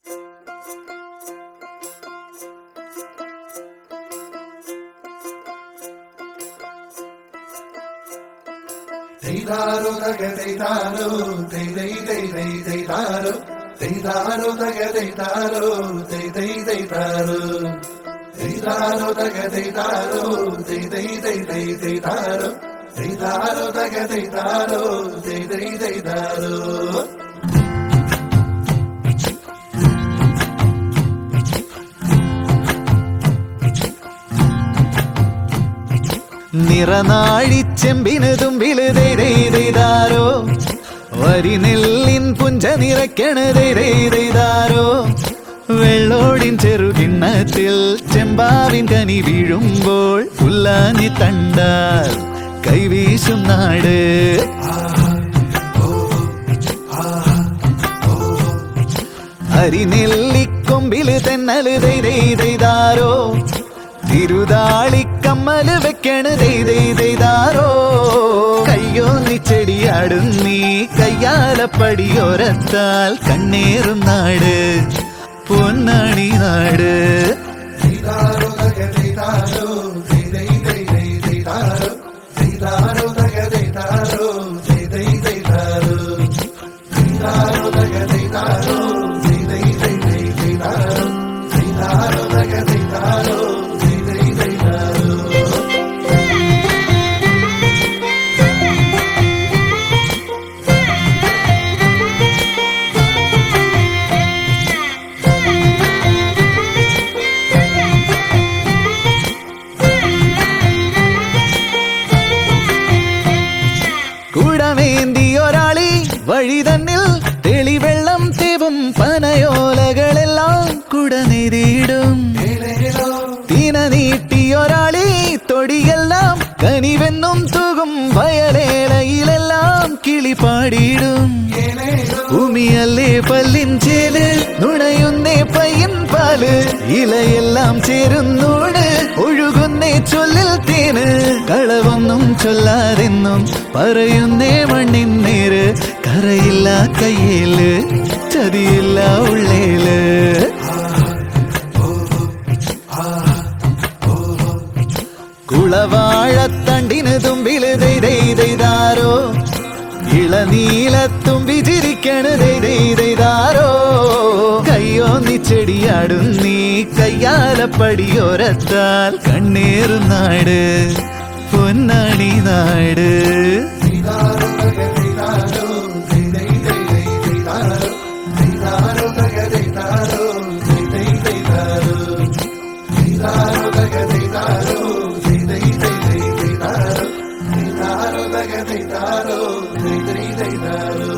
തെയ്താരോ തക തെയ്താരോ തെയ് തെയ് തെയ് തെയ് തെയ്താരോ തെയ്താരോ തക തെയ്താരോ തെയ് തെയ് തെയ്താരോ തെയ്താരോ തക തെയ്താരോ തെയ് തെയ് തെയ് തെയ് തെയ്താരോ തെയ്താരോ തക തെയ്താരോ തെയ് തെയ് തെയ്താരോ നിറനാഴിച്ചെമ്പിന് തുമ്പില് ചെയ്താരോ വരി നെല്ലിൻ പുഞ്ച നിറയ്ക്കണ് ചെയ്താരോ വെള്ളോടിൻ ചെറുകിണ്ണത്തിൽ ചെമ്പാവിൻ കനി വീഴുമ്പോൾ പുല്ലാഞ്ഞി തണ്ടാൽ കൈവീശും നാട് അരിനെല്ലിക്കൊമ്പില് തെന്നല് ചെയ്താരോ തിരുതാളിക്കമ്മല് വെക്കണ് ചെയ്താരോ കയ്യോന്നി ചെടിയാടും നീ കയ്യാലപ്പടിയോരത്താൽ കണ്ണേറും നാട് പൊന്നാണി നാട് തെയ്താരോ തക തെയ്താരോ തെയ് തെയ് തെയ് തെയ് തെയ്താരോ തെയ്താരോ തക തെയ്താരോ തെയ് തെയ് തെയ്താരോ തെയ്താരോ തക തെയ്താരോ തെയ് തെയ് തെയ് തെയ് തെയ്താരോ തെയ്താരോ തക തെയ്താരോ തെയ് തെയ് തെയ്താരോ കുടമേന്തി ഒരാളി വഴി തന്നിൽ തെളിവെള്ളം തേവും പനയോലകളെല്ലാം കുടനെതിയിടും ഏലേലോ തീന നീട്ടിയൊരാളി തൊടിയെല്ലാം കനിവെന്നും തൂകും വയലേലയിലെല്ലാം കിളി പാടിയിടും ഏലേലോ ഭൂമിയല്ലേ പല്ലിൻ ചേല് നുണയുന്നേ പയ്യൻ പാല് ഇലയെല്ലാം ചേരുന്നൂട് ഒഴുകുന്നേ ചൊല്ലിൽ തേന് കളവൊന്നും ചൊല്ലാതെന്നും പറയുന്നേ മണ്ണിൻ നേര് കറയില്ല കയ്യേല് ചതിയില്ല ഉള്ളേല് കുളവാഴത്തണ്ടിന് തുമ്പില് ചെയ്താരോ ഇളനീലത്തുമ്പി ചിരിക്കണ് ചെയ്താരോ കയ്യോന്നി ചെടിയാടും നീ കയ്യാലപ്പടിയോരത്താൽ കണ്ണേറും നാട് പൊന്നാണി നാട് തെയ്താരോ തക തെയ്താരോ തെയ് തെയ് തെയ് തെയ് തെയ്താരോ തെയ്താരോ തക തെയ്താരോ തെയ് തെയ് തെയ്താരോ തെയ്താരോ തക തെയ്താരോ തെയ് തെയ് തെയ് തെയ് തെയ്താരോ തെയ്താരോ തക തെയ്താരോ തെയ് തെയ് തെയ്താരോ